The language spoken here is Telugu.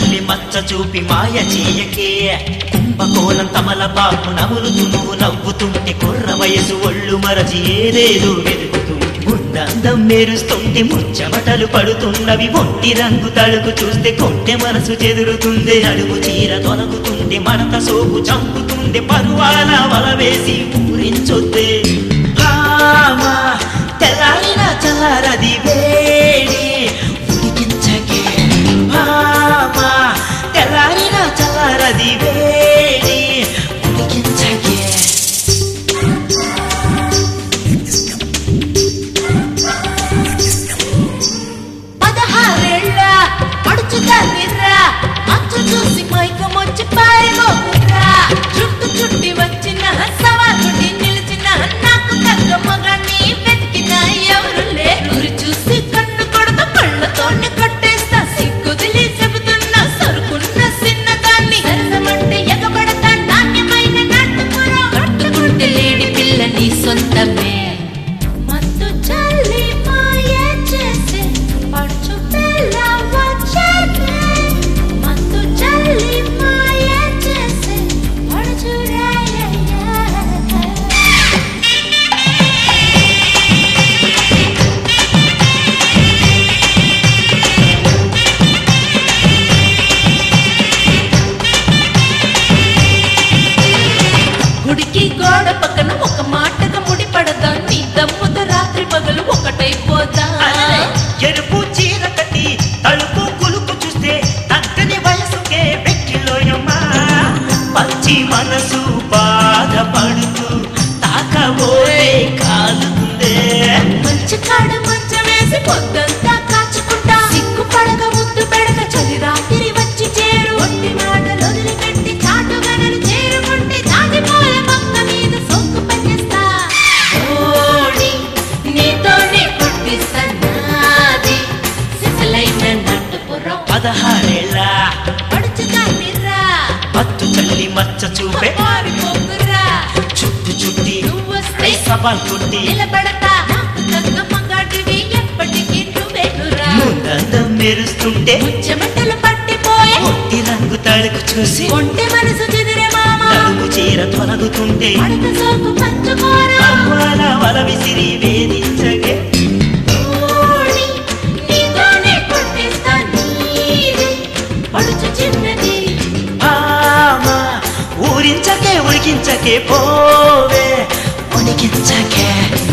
చల్లి మచ్చ చూపి మాయ చేయకే కుంభకోణం తమల పాపు నములుతూ నవ్వుతుంటే కుర్ర వయసు ఒళ్ళు మరచి ఏదేదో వెతుకుతుంది ముందందం మెరుస్తుంటే ముచ్చమటలు పడుతున్నవి ఒంటి రంగు తడుకు చూస్తే కొంటె మనసు చెదురుతుంది నడుము చీర తొలగుతుంది మడత సోపు చంపుతుంది పరువాల వల వేసి ఊరించొద్దే భామ తెల్లారిన చల్లారది వేడి ఉడికించకే భామ తెల్లారిన చల్లారది వేడి ఉడికించకే పదహారేళ్ళ పడుచుదాన్నిర్రా మచ్చు చూసి మైకమొచ్చి పారిపోకుర్రా చుట్టు చుట్టి వచ్చిన సవాలుడి నిలిచిన నాకు తగ్గ మగాన్ని వెతికిన ఎవరు లేరు ఊరి చూసి కన్ను కొడత కళ్ళతోని కట్టేస్తా సిగ్గుదిలి చెబుతున్నా సరుకున్న చిన్నదాన్ని సరసమంటే ఎగబడతా నాణ్యమైన నాటుకురా కట్టుకుంటే లేడి పిల్ల నీ సొంతమే మత్తు చల్లి మాయ చేసే పడుచు పిల్ల వచ్చేదే మత్తు చల్లి మాయ చేసే పడుచు రాయయ్య గుడికి గోడ పక్కన ఒక మాటగా ముడిపడదా నీ దమ్ముతో రాత్రి పగలు ఒకటైపోదా అరే, ఎరుపు చీర కట్టి తలుపు కులుపు చూస్తే తగ్గని వయసుకే వెక్కిలోయమ్మా పచ్చి మనసు బాధపడుతూ తాకబోయే కాలుతుందే మంచి కాడ మంచం వేసి పొద్దంతా కాచుకుంటా సిగ్గు పడక ముద్దు పెడక చలి రాత్రి వచ్చి చేరు ఒట్టి మాటలు వదిలిపెట్టి చాటుగనలు చేరుకుంటే జాజిపూల మొక్క మీద సోకు పనిస్తా ఓడి నీతోనే పుట్టిస్తా నాది సిసలైన నట్టుపురం పదహారేళ్ళ పడుచుదాన్నిర్రా పత్తు చల్లి మచ్చ చూపే పారిపోకుర్రా చుట్టు చుట్టి నువ్వొస్తే సవాల్ కొట్టి నిలబడతా నాకు తగ్గ మగాడివి ఎప్పటికీ నువ్వేనురా ముందందం మెరుస్తుంటే చెమటలు పట్టిపోయే ఒట్టి రంగు తడుకు చూసి ఒంటి మనసు చెదిరే మామ నడుము చీర తొలగుతుంటే అడక సోకు పంచుకోరా అవ్వాల వల విసిరి వేధించగే ఓడి, నీతోనే కొట్టిస్తా నీది పడుచు చిన్నది భామ ఊరించకే ఉడికించకే పోవే ఉడికించకే